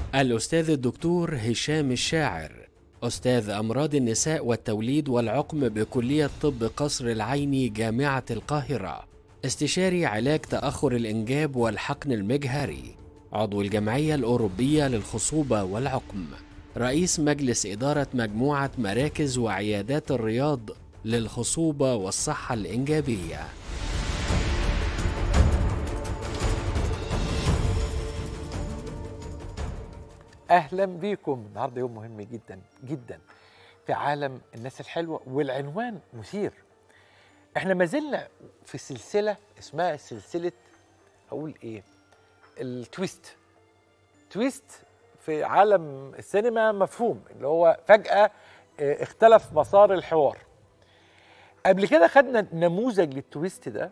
الأستاذ الدكتور هشام الشاعر أستاذ أمراض النساء والتوليد والعقم بكلية طب قصر العيني جامعة القاهرة استشاري علاج تأخر الإنجاب والحقن المجهري عضو الجمعية الأوروبية للخصوبة والعقم رئيس مجلس إدارة مجموعة مراكز وعيادات الرياض للخصوبة والصحة الإنجابية اهلا بيكم النهارده يوم مهم جدا جدا في عالم الناس الحلوه والعنوان مثير احنا ما زلنا في سلسله اسمها سلسله اقول ايه التويست تويست في عالم السينما مفهوم اللي هو فجاه اه، اختلف مسار الحوار قبل كده خدنا نموذج للتويست ده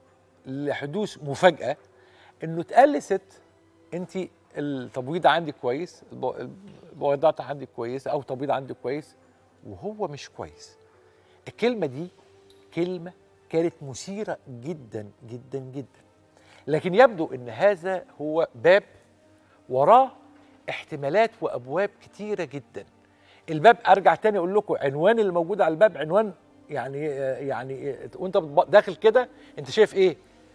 لحدوث مفاجاه انه اتقال لست انت التبويض عندك كويس الب- البويضات عندك كويسه او تبويض عندك كويس وهو مش كويس الكلمه دي كلمه كانت مثيره جدا جدا جدا لكن يبدو ان هذا هو باب وراه احتمالات وابواب كتيره جدا الباب ارجع تاني اقول لكم عنوان اللي موجود على الباب عنوان يعني يعني وانت بتب- داخل كده انت شايف ايه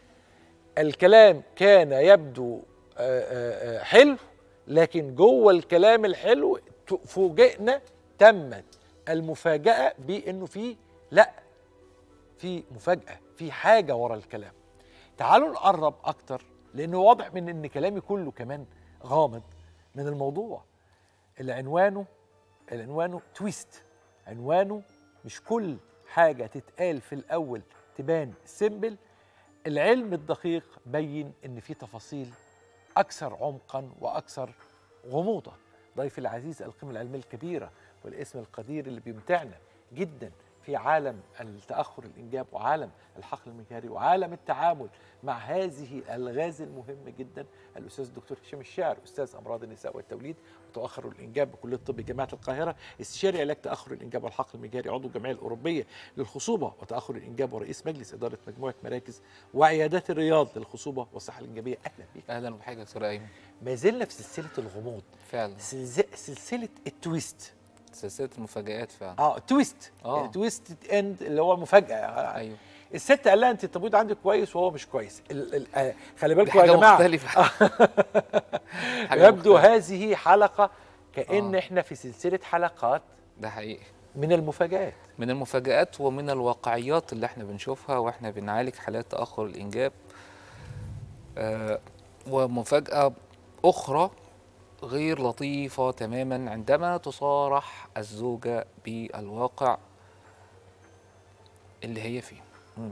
الكلام كان يبدو آه، آه، آه، حلو لكن جوه الكلام الحلو ت- فوجئنا تمت المفاجأة بأنه في لا في مفاجأة في حاجة ورا الكلام تعالوا نقرب أكتر لأنه واضح من أن كلامي كله كمان غامض من الموضوع اللي عنوانه العنوانه تويست عنوانه مش كل حاجة تتقال في الأول تبان سيمبل العلم الدقيق بين ان في تفاصيل اكثر عمقا واكثر غموضا ضيفي العزيز القيمه العلميه الكبيره والاسم القدير اللي بيمتعنا جدا في عالم التاخر الانجاب وعالم الحقل المجهري وعالم التعامل مع هذه الالغاز المهمه جدا الاستاذ الدكتور هشام الشاعر استاذ امراض النساء والتوليد وتاخر الانجاب بكليه الطب جامعه القاهره استشاري علاج تاخر الانجاب والحقل المجهري عضو الجمعيه الاوروبيه للخصوبه وتاخر الانجاب ورئيس مجلس اداره مجموعه مراكز وعيادات الرياض للخصوبه والصحه الانجابيه اهلا بك اهلا بحضرتك يا دكتور ايمن ما زلنا في سلسله الغموض فعلا سلز- سلسله التويست سلسله المفاجآت فعلا اه تويست آه. تويست اند اللي هو مفاجاه ايوه الست قال لها انت التبويض عندك كويس وهو مش كويس ال ال آه خلي دي بالكم يا حاجه جماعه مختلفه حاجة يبدو مختلفة. هذه حلقه كان آه. احنا في سلسله حلقات ده حقيقي من المفاجآت من المفاجآت ومن الواقعيات اللي احنا بنشوفها واحنا بنعالج حالات تأخر الإنجاب آه ومفاجأة أخرى غير لطيفة تماما عندما تصارح الزوجة بالواقع اللي هي فيه مم.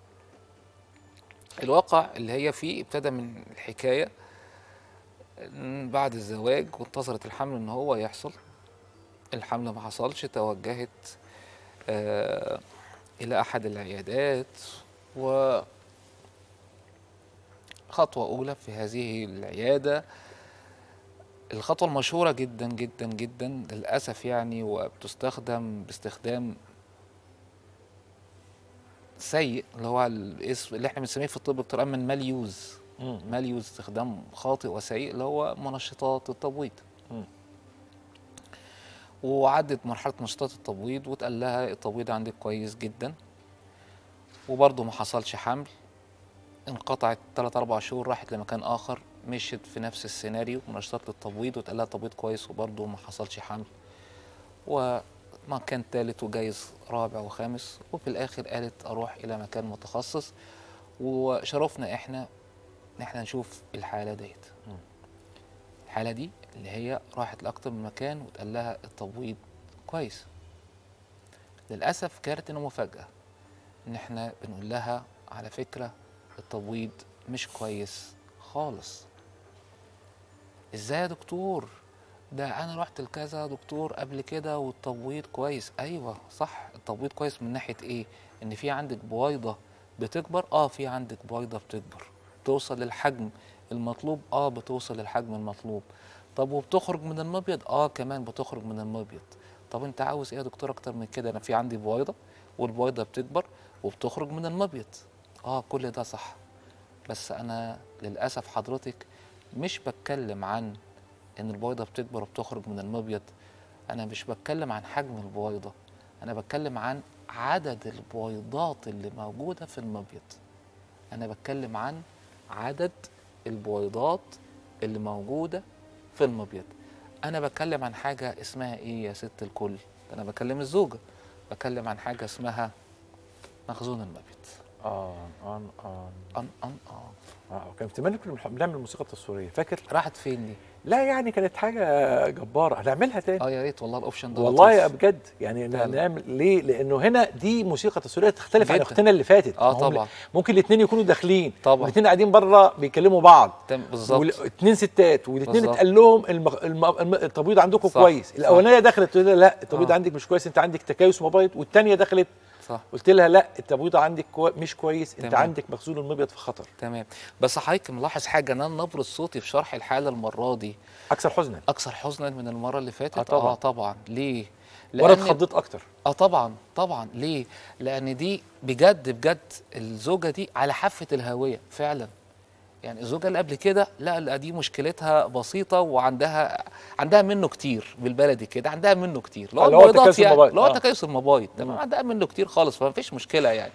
الواقع اللي هي فيه ابتدى من الحكاية إن بعد الزواج وانتظرت الحمل ان هو يحصل الحمل ما حصلش توجهت آه الى احد العيادات و خطوة أولى في هذه العيادة الخطوة المشهورة جدا جدا جدا للأسف يعني وبتستخدم باستخدام سيء اللي هو الاسم اللي احنا بنسميه في الطب دكتور أمن ماليوز مم. ماليوز استخدام خاطئ وسيء اللي هو منشطات التبويض مم. وعدت مرحلة منشطات التبويض واتقال لها التبويض عندك كويس جدا وبرضه ما حصلش حمل انقطعت 3 4 شهور راحت لمكان اخر مشيت في نفس السيناريو منشطات للتبويض واتقال لها تبويض كويس وبرضه ما حصلش حمل ومكان ثالث وجايز رابع وخامس وفي الاخر قالت اروح الى مكان متخصص وشرفنا احنا ان احنا نشوف الحاله ديت الحاله دي اللي هي راحت لاكتر من مكان واتقال لها التبويض كويس للاسف كانت انه مفاجاه ان احنا بنقول لها على فكره التبويض مش كويس خالص ازاي يا دكتور ده انا رحت لكذا دكتور قبل كده والتبويض كويس ايوه صح التبويض كويس من ناحيه ايه ان في عندك بويضه بتكبر اه في عندك بويضه بتكبر توصل للحجم المطلوب اه بتوصل للحجم المطلوب طب وبتخرج من المبيض اه كمان بتخرج من المبيض طب انت عاوز ايه يا دكتور اكتر من كده انا في عندي بويضه والبويضه بتكبر وبتخرج من المبيض اه كل ده صح بس انا للاسف حضرتك مش بتكلم عن ان البويضه بتكبر وبتخرج من المبيض انا مش بتكلم عن حجم البويضه انا بتكلم عن عدد البويضات اللي موجوده في المبيض انا بتكلم عن عدد البويضات اللي موجوده في المبيض انا بتكلم عن حاجه اسمها ايه يا ست الكل انا بكلم الزوجه بتكلم عن حاجه اسمها مخزون المبيض اه اه اه ان ان اه اه كان زمان كنا بنح- بنعمل الموسيقى التصويريه فاكر؟ راحت فين دي لا يعني كانت حاجه جباره هنعملها تاني اه يا ريت والله الاوبشن ده والله يا لطيف. بجد يعني فعلا. نعمل ليه؟ لانه هنا دي موسيقى تصويريه تختلف عن جدا. اختنا اللي فاتت آه ما هم طبعا. ممكن الاثنين يكونوا داخلين طبعا. والاثنين قاعدين بره بيكلموا بعض تم بالظبط والاثنين ستات والاثنين بالظبط. اتقال لهم الم... الم... الم... التبويض عندكم صح، كويس صح. الاولانيه دخلت تقول لها لا التبويض آه. عندك مش كويس انت عندك تكيس مبيض والثانيه دخلت صح قلت لها لا التبويض عندك كوي... مش كويس انت تمام. عندك مخزون المبيض في خطر تمام بس حضرتك ملاحظ حاجه ان انا نبره صوتي في شرح الحاله المره دي اكثر حزنا اكثر حزنا من المره اللي فاتت آه طبعاً. اه طبعا ليه وانا لأن- اتخضيت اكتر اه طبعا طبعا ليه لان دي بجد بجد الزوجه دي على حافه الهاويه فعلا يعني الزوجه اللي قبل كده لا لا دي مشكلتها بسيطه وعندها عندها منه كتير بالبلدي كده عندها منه كتير لو اللي هو البيضات تكيس يعني المبايض. لو آه. تكيس المبايض مم. تمام عندها منه كتير خالص فما فيش مشكله يعني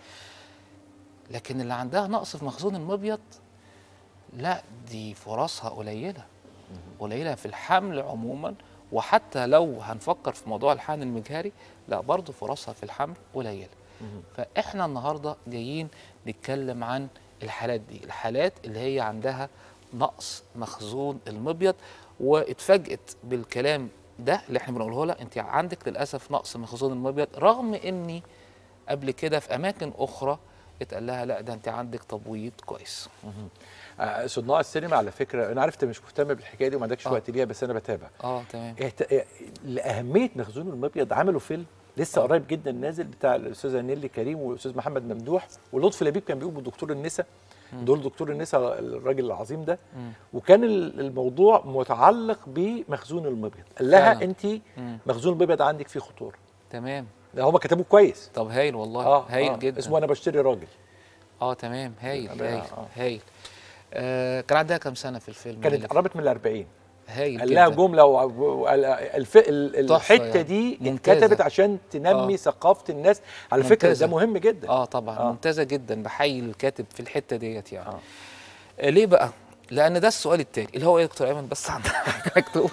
لكن اللي عندها نقص في مخزون المبيض لا دي فرصها قليله قليله في الحمل عموما وحتى لو هنفكر في موضوع الحقن المجهري لا برضه فرصها في الحمل قليله فاحنا النهارده جايين نتكلم عن الحالات دي الحالات اللي هي عندها نقص مخزون المبيض واتفاجئت بالكلام ده اللي احنا بنقوله لها انت عندك للاسف نقص مخزون المبيض رغم اني قبل كده في اماكن اخرى اتقال لها لا ده انت عندك تبويض كويس آه، صناع السينما على فكره انا عارف انت مش مهتم بالحكايه دي وما عندكش آه. وقت ليها بس انا بتابع اه تمام اهت... اه- لاهميه مخزون المبيض عملوا فيلم لسه آه. قريب جدا نازل بتاع الاستاذه نيلي كريم والاستاذ محمد ممدوح ولطفي لبيب كان بيقوم بدكتور النساء دول دكتور النساء الراجل العظيم ده مم. وكان ال- الموضوع متعلق بمخزون المبيض قال لها فعلا. انت مم. مخزون المبيض عندك فيه خطوره تمام ده هم كتبوه كويس طب هايل والله اه هايل آه. جدا اسمه انا بشتري راجل اه تمام هايل آه، هايل آه. هايل آه كان عندها كام سنه في الفيلم اللي كانت قربت من ال 40 هايل قال لها جدا. جمله و- و- وقال- الف... ال- تحفة الحته يعني. دي ممتازة. اتكتبت عشان تنمي آه. ثقافه الناس على فكره ممتازة. ده مهم جدا اه طبعا آه. آه. ممتازه جدا بحيي الكاتب في الحته ديت يعني آه. آه. ليه بقى لان ده السؤال التاني اللي هو ايه يا دكتور ايمن بس عندك مكتوب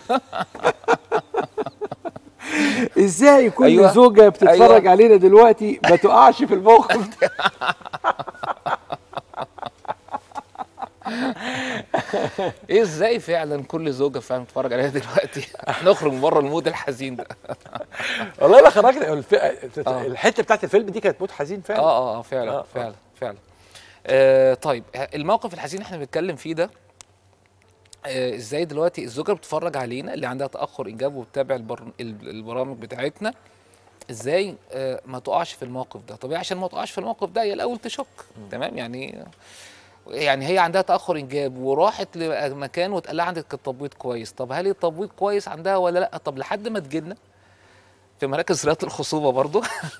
ازاي كل أيوة. زوجه بتتفرج أيوة. علينا دلوقتي ما تقعش في الموقف ده ايه ازاي فعلا كل زوجه فعلا بتتفرج عليها دلوقتي نخرج من بره المود الحزين ده والله لا خرجنا الف... آه. الحته بتاعت الفيلم دي كانت موت حزين فعلا اه اه اه فعلا آه، آه آه. فعلا فعلا آه طيب الموقف الحزين احنا بنتكلم فيه ده آه ازاي دلوقتي الزوجه بتتفرج علينا اللي عندها تاخر انجاب وبتتابع البر... ال- البرامج بتاعتنا ازاي آه ما تقعش في الموقف ده طبيعي عشان ما تقعش في الموقف ده هي الاول تشك تمام يعني يعني هي عندها تاخر انجاب وراحت لمكان واتقال لها عندك التبويض كويس طب هل التبويض كويس عندها ولا لا طب لحد ما تجيلنا في مراكز رياضه الخصوبه برضو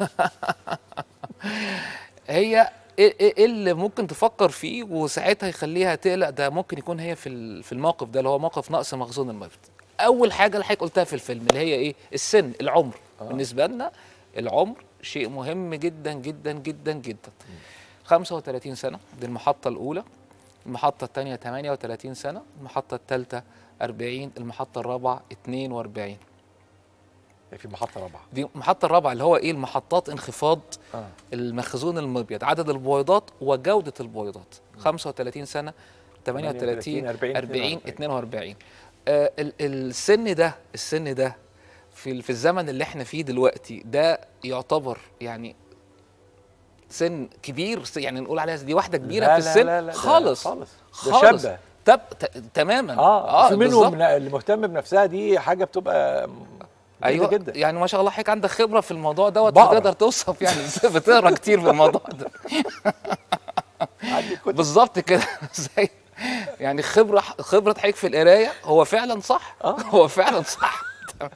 هي ايه إيه- إيه اللي ممكن تفكر فيه وساعتها يخليها تقلق ده ممكن يكون هي في ال- في الموقف ده اللي هو موقف نقص مخزون المبيض اول حاجه اللي حضرتك قلتها في الفيلم اللي هي ايه السن العمر آه. آه. بالنسبه لنا العمر شيء مهم جدا جدا جدا جدا 35 سنه دي المحطه الاولى المحطه الثانيه 38 سنه المحطه الثالثه 40 المحطه الرابعه 42 في محطه رابعه دي المحطه الرابعه اللي هو ايه المحطات انخفاض اه المخزون المبيض عدد البويضات وجودة البويضات 35 سنة 38 38 40 40 42 آه ال- السن ده السن ده في ال- في الزمن اللي احنا فيه دلوقتي ده يعتبر يعني سن كبير س- يعني نقول عليها دي واحده كبيره لا في لا السن لا لا ده خالص خالص ده خالص شابه تب ت- تماما اه, في بالظبط. منهم اللي مهتم بنفسها دي حاجه بتبقى ايوه جدا يعني ما شاء الله حضرتك عندك خبره في الموضوع دوت بقرا. فتقدر توصف يعني بتقرا كتير في الموضوع ده عندي كتب بالظبط كده زي يعني خبره خبره حضرتك في القرايه هو فعلا صح آه. هو فعلا صح تمام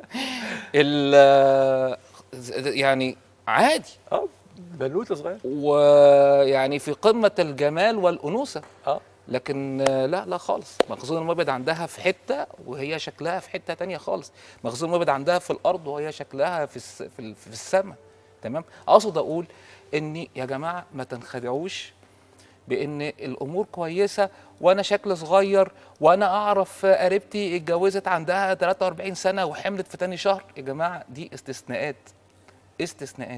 ال يعني عادي اه بنوته صغير ويعني في قمه الجمال والانوثه اه لكن آه، لا لا خالص مخزون المبيض عندها في حته وهي شكلها في حته تانية خالص مخزون المبيض عندها في الارض وهي شكلها في الس... في, ال... في السماء تمام اقصد اقول ان يا جماعه ما تنخدعوش بان الامور كويسه وانا شكل صغير وانا اعرف قريبتي اتجوزت عندها 43 سنه وحملت في تاني شهر يا جماعه دي استثناءات استثناءات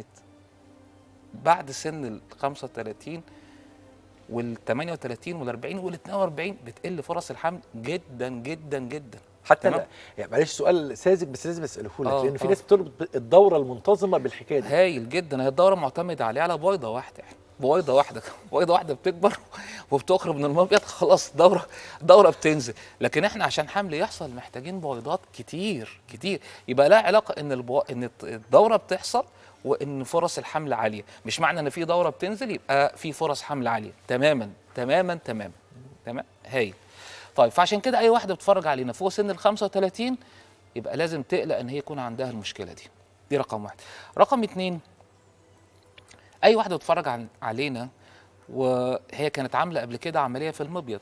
بعد سن ال 35 وال 38 وال 40 وال 42 بتقل فرص الحمل جدا جدا جدا حتى تمام. لا يعني معلش سؤال ساذج بس لازم اساله لك آه، لان في آه. ناس بتربط الدوره المنتظمه بالحكايه دي هايل جدا هي الدوره معتمده عليه على بويضه واحده بويضه واحده بويضه واحده بتكبر وبتخرج من المبيض خلاص دوره دوره بتنزل لكن احنا عشان حمل يحصل محتاجين بويضات كتير كتير يبقى لها علاقه ان البو... ان الدوره بتحصل وان فرص الحمل عاليه مش معنى ان في دوره بتنزل يبقى في فرص حمل عاليه تماما تماما تماما تمام هايل طيب فعشان كده اي واحده بتتفرج علينا فوق سن ال 35 يبقى لازم تقلق ان هي يكون عندها المشكله دي دي رقم واحد رقم اتنين اي واحده بتتفرج عن علينا وهي كانت عامله قبل كده عمليه في المبيض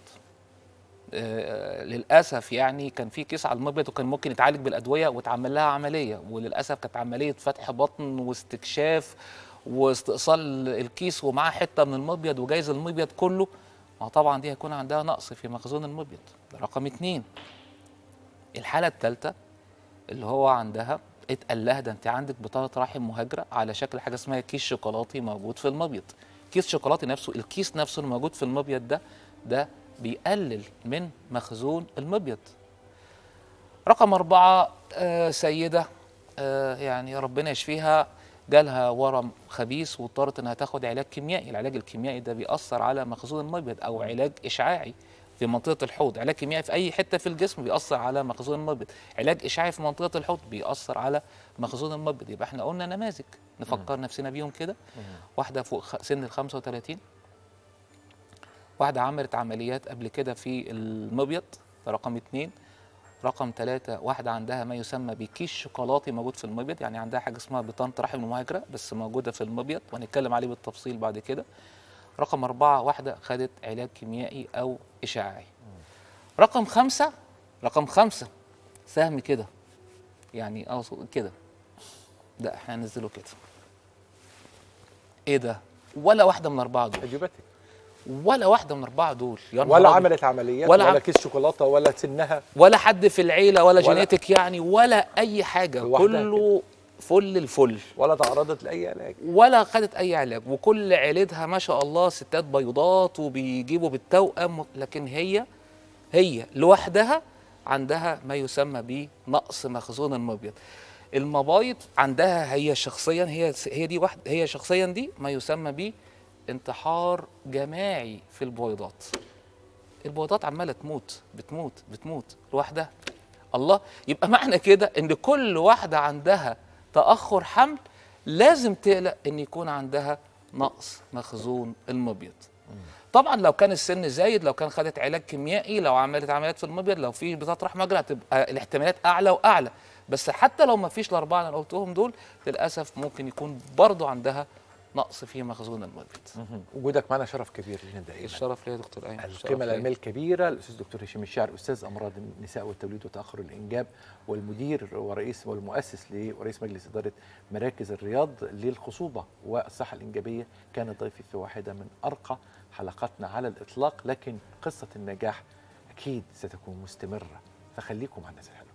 آه، للاسف يعني كان في كيس على المبيض وكان ممكن يتعالج بالادويه واتعمل لها عمليه وللاسف كانت عمليه فتح بطن واستكشاف واستئصال الكيس ومعاه حته من المبيض وجايز المبيض كله ما طبعا دي هيكون عندها نقص في مخزون المبيض ده رقم اتنين الحاله الثالثه اللي هو عندها اتقال لها ده انت عندك بطانه رحم مهاجره على شكل حاجه اسمها كيس شوكولاتي موجود في المبيض كيس شوكولاتي نفسه الكيس نفسه اللي موجود في المبيض ده ده بيقلل من مخزون المبيض رقم أربعة آه سيدة آه يعني ربنا يشفيها جالها ورم خبيث واضطرت انها تاخد علاج كيميائي العلاج الكيميائي ده بيأثر على مخزون المبيض او علاج اشعاعي في منطقه الحوض علاج كيميائي في اي حته في الجسم بيأثر على مخزون المبيض علاج اشعاعي في منطقه الحوض بيأثر على مخزون المبيض يبقى احنا قلنا نماذج نفكر نفسنا بيهم كده واحده فوق خ- سن ال 35 واحده عملت عمليات قبل كده في المبيض ده رقم اتنين رقم ثلاثة واحدة عندها ما يسمى بكيس شوكولاتي موجود في المبيض يعني عندها حاجة اسمها بطانة رحم المهاجرة بس موجودة في المبيض وهنتكلم عليه بالتفصيل بعد كده رقم أربعة واحدة خدت علاج كيميائي أو إشعاعي رقم خمسة رقم خمسة سهم كده يعني أقصد كده ده احنا هننزله كده ايه ده ولا واحدة من الأربعة دول اجوبتك ولا واحدة من الأربعة دول يا نهار ولا أبيض. عملت عمليات ولا ولا, عم- كيس شوكولاته ولا سنها ولا حد في العيله ولا, ولا- جينيتك يعني ولا اي حاجه لوحدها كله فل الفل ولا تعرضت لاي علاج ولا خدت اي علاج وكل عيلتها ما شاء الله ستات بيضات وبيجيبوا بالتوأم لكن هي هي لوحدها عندها ما يسمى بنقص مخزون المبيض المبايض عندها هي شخصيا هي هي دي واحد هي شخصيا دي ما يسمى ب انتحار جماعي في البويضات البويضات عماله تموت بتموت بتموت لوحدها الله يبقى معنى كده ان كل واحده عندها تاخر حمل لازم تقلق ان يكون عندها نقص مخزون المبيض طبعا لو كان السن زايد لو كان خدت علاج كيميائي لو عملت عمليات في المبيض لو في بطاقه رحم مجرى هتبقى الاحتمالات اعلى واعلى بس حتى لو ما فيش الاربعه اللي انا قلتهم دول للاسف ممكن يكون برضو عندها نقص في مخزون المبيض وجودك معنا شرف كبير لنا دائما الشرف ليا يا دكتور ايمن الشرف القيمة ليا. العلمية الكبيرة الأستاذ دكتور هشام الشاعر أستاذ أمراض النساء والتوليد وتأخر الإنجاب والمدير ورئيس والمؤسس ل- ورئيس مجلس إدارة مراكز الرياض للخصوبة والصحة الإنجابية كان ضيفي في واحدة من أرقى حلقاتنا على الإطلاق لكن قصة النجاح أكيد ستكون مستمرة فخليكم مع الناس الحلوة